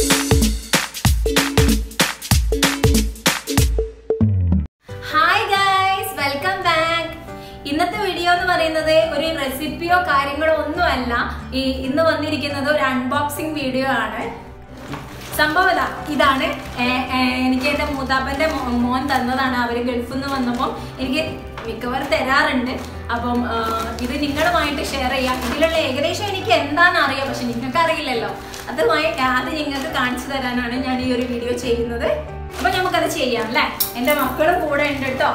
Hi guys welcome back ഇന്നത്തെ video എന്ന് പറയുന്നത് ഒരു റെസിപ്പിയോ കാര്യങ്ങളോ ഒന്നുമല്ല ഈ ഇന്ന് വന്നിരിക്കുന്നത് ഒരു അൺബോക്സിംഗ് വീഡിയോ ആണ് സംഭവം ഇതാ ഇതാണ് ഏ, ഏ, എനിക്ക് എൻ്റെ മൂത്താപ്പൻ്റെ മോ- മോൻ തന്നതാണ് അവർ ഗൾഫിൽ നിന്ന് വന്നപ്പോൾ എനിക്ക് മിക്കവാറും തരാറുണ്ട് അപ്പം ആ, ഇത് നിങ്ങളുമായിട്ട് ഷെയർ ചെയ്യാം ഇതിലുള്ള ഏകദേശം എനിക്ക് എന്താണെന്ന് അറിയാം പക്ഷെ നിങ്ങൾക്ക് അറിയില്ലല്ലോ അതുമായി അത് നിങ്ങൾക്ക് കാണിച്ചു തരാനാണ് ഞാൻ ഈ ഒരു വീഡിയോ ചെയ്യുന്നത് അപ്പൊ നമുക്കത് ചെയ്യാം അല്ലേ എൻ്റെ മക്കളും കൂടെ ഉണ്ട് കേട്ടോ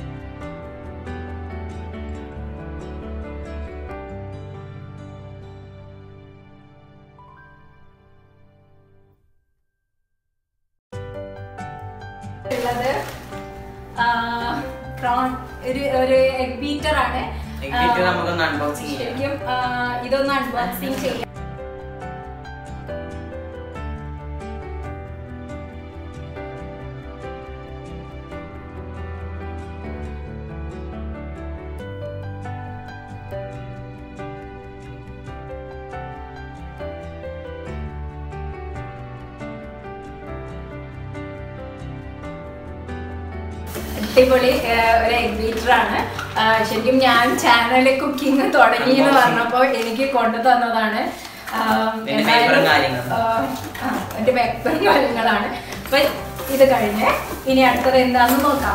ഉള്ളത് ആ, prawn, ഒരു ഒരു എഗ് ബീറ്റർ ആണ് Egg beater നമുക്കൊന്ന് unboxing ചെയ്യാം. ശരിക്കും ആ, ഇതൊന്ന് അൺബോക്സിങ് ചെയ്യാം അടിപൊളി ആ, ഒരു എഗ് ബീറ്റർ ആണ് ആ, ശരിക്കും ഞാൻ ചാനലിൽ കുക്കിംഗ് തുടങ്ങി എന്ന് Unboxing. പറഞ്ഞപ്പോൾ എനിക്ക് കൊണ്ടു തന്നതാണ് ആ, പിന്നെ എന്തായാലും, paper ഉം കാര്യങ്ങളും. ആ, ആ, എന്റെ പേപ്പറും കാര്യങ്ങളാണ് അപ്പൊ ഇത് കഴിഞ്ഞ് ഇനി അടുത്തത് എന്താണെന്ന് നോക്കാം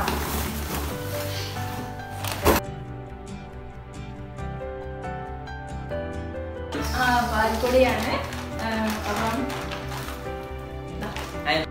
ആ പാൽപ്പൊടിയാണ് ആ, അപ്പം ദാ. അയ്-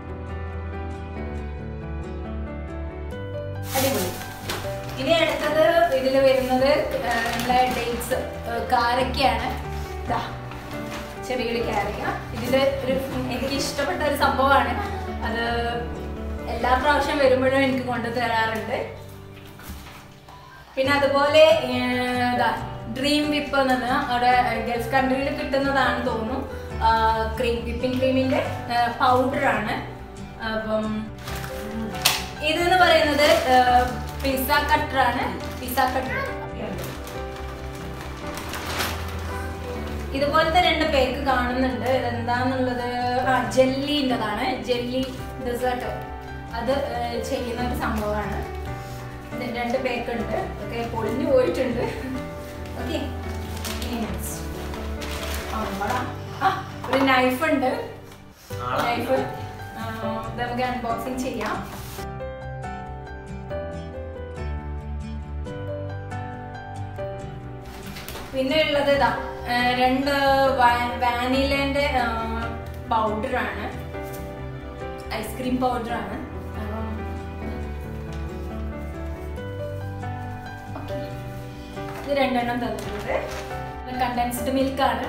അടിപൊളി ഇനി അടുത്തത് ഇതിൽ വരുന്നത് ആ, നമ്മളെ ഡേറ്റ്സ് കാരക്കയാണ് ഇതാ ചെറിയ കാരക്ക ഇതിൽ ഒരു എനിക്ക് ഇഷ്ടപ്പെട്ട ഒരു സംഭവമാണ് അത് എല്ലാ പ്രാവശ്യം വരുമ്പോഴും എനിക്ക് കൊണ്ടു തരാറുണ്ട് പിന്നെ അതുപോലെ ഡ്രീം വിപ്പ് എന്നത് അവിടെ ഗൾഫ് കൺട്രിയിൽ കിട്ടുന്നതാണ് തോന്നുന്നു ക്രീം വിപ്പിംഗ് ക്രീമിന്റെ പൗഡറാണ് അപ്പം ഇതെന്ന് പറയുന്നത് പിസ്സ കട്ടറാണ് പിസ്സ കട്ടർ ഇതുപോലത്തെ രണ്ട് പേക്ക് കാണുന്നുണ്ട് ഇതെന്താന്നുള്ളത് ആ ജെല്ലിൻ്റെതാണ് ജെല്ലി ഡെസേർട്ട് അത് ഏർ, ചെയ്യുന്ന ഒരു സംഭവമാണ് ഇത് രണ്ട് പേക്ക് ഉണ്ട് ഒക്കെ പൊളിഞ്ഞു പോയിട്ടുണ്ട് ഓക്കെ ഒരു നൈഫ് ഉണ്ട് ആളാ. നൈഫ് ഇത് നമുക്ക് അൺബോക്സിങ് ചെയ്യാം പിന്നെ ഉള്ളത് ഇതാ ആ, രണ്ട് വാനിലേന്റെ പൗഡറാണ് ഐസ്ക്രീം പൗഡറാണ് ഇത് രണ്ടെണ്ണം തന്നിട്ടുണ്ട് കണ്ടൻസ്ഡ് മിൽക്കാണ്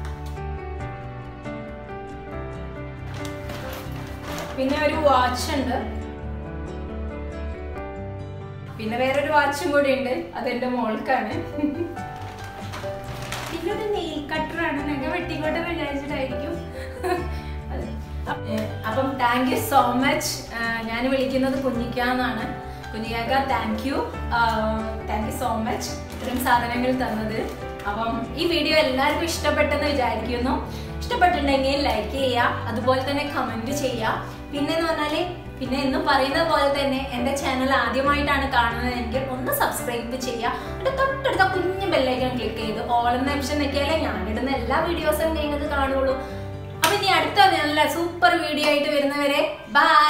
പിന്നെ ഒരു വാച്ച് ഉണ്ട് പിന്നെ വേറൊരു വാച്ചും കൂടി ഉണ്ട് അത് എന്റെ മോൾക്കാണ് പിന്നെ ഒരു നെയിൽ കട്ടറാണ് നഖ വെട്ടിക്കോട്ടെ വിചാരിച്ചിട്ടായിരിക്കും അത്. ഏഹ് അപ്പം താങ്ക് യു സോ മച്ച് ഞാൻ വിളിക്കുന്നത് കുഞ്ഞിക്കാന്നാണ് കുഞ്ഞിക്കാക്ക thank you thank you so much ഇത്രയും സാധനങ്ങൾ തന്നത് അപ്പം ഈ വീഡിയോ എല്ലാവർക്കും ഇഷ്ടപ്പെട്ടെന്ന് വിചാരിക്കുന്നു ഇഷ്ടപ്പെട്ടിട്ടുണ്ടെങ്കിൽ ലൈക്ക് ചെയ്യുക അതുപോലെ തന്നെ കമന്റ് ചെയ്യുക പിന്നെ എന്ന് പറഞ്ഞാല് പിന്നെ എന്നും പറയുന്ന പോലെ തന്നെ എൻ്റെ ചാനൽ ആദ്യമായിട്ടാണ് കാണുന്നതെങ്കിൽ ഒന്ന് സബ്സ്ക്രൈബ് ചെയ്യുക എന്നിട്ട് തൊട്ടടുത്ത കുഞ്ഞു ബെല്ലൈക്കൺ ക്ലിക്ക് ചെയ്ത് ഓൾ എന്ന ഓപ്ഷൻ നിൽക്കിയാലേ ഞാനിടുന്ന എല്ലാ വീഡിയോസും നിങ്ങൾക്ക് കാണുള്ളൂ അപ്പൊ ഇനി അടുത്ത നല്ല സൂപ്പർ വീഡിയോ ആയിട്ട് വരുന്നവരെ ബൈ